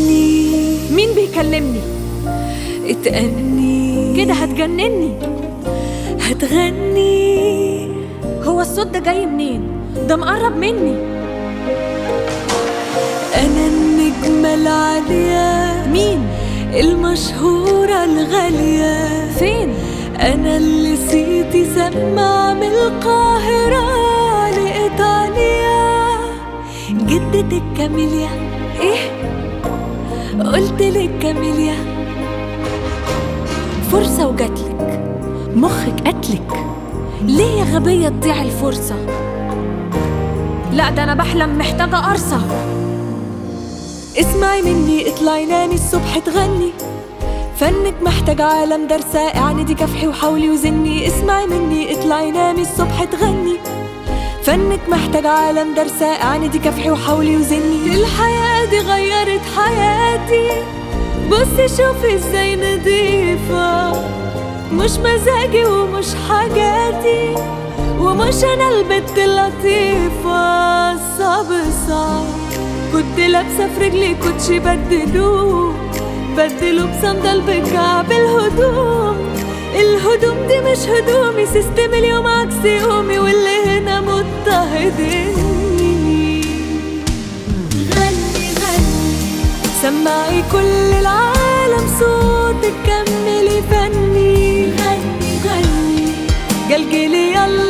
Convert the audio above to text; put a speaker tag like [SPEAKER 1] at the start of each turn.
[SPEAKER 1] اتأني
[SPEAKER 2] مين بيكلمني
[SPEAKER 1] اتأني
[SPEAKER 2] كده هتجنني
[SPEAKER 1] هتغني
[SPEAKER 2] هو الصوت ده جاي منين ده مقرب مني
[SPEAKER 1] أنا النجمة العالية
[SPEAKER 2] مين
[SPEAKER 1] المشهورة الغالية
[SPEAKER 2] فين
[SPEAKER 1] أنا اللي صيتي سمع من القاهرة لإيطاليا جدتك كاميليا
[SPEAKER 2] ايه
[SPEAKER 1] قلت لك كاميليا
[SPEAKER 2] فرصة وجاتلك مخك قتلك ليه يا غبية تضيع الفرصة لا ده أنا بحلم محتاجة قرصة
[SPEAKER 1] اسمعي مني اطلعي نامي الصبح تغني فنك محتاج عالم درسة اعندي كفحي وحاولي وزني اسمعي مني اطلعي نامي الصبح تغني فنك محتاج عالم درسة اعندي كفحي وحاولي وزني الحياة دي غيرت حياتي بصي شوفي ازاي نضيفة مش مزاجي ومش حاجاتي ومش انا البت اللطيفة صعب صعب كنت لابسة في رجلي كوتشي بدلوه بدلوا بصندل بكعب الهدوم الهدوم دي مش هدومي سيستم اليوم عكس يومي واللي هنا مضطهدني غني غني سمعي كل العالم صوتك كملي فني غني غني جلجلي يلا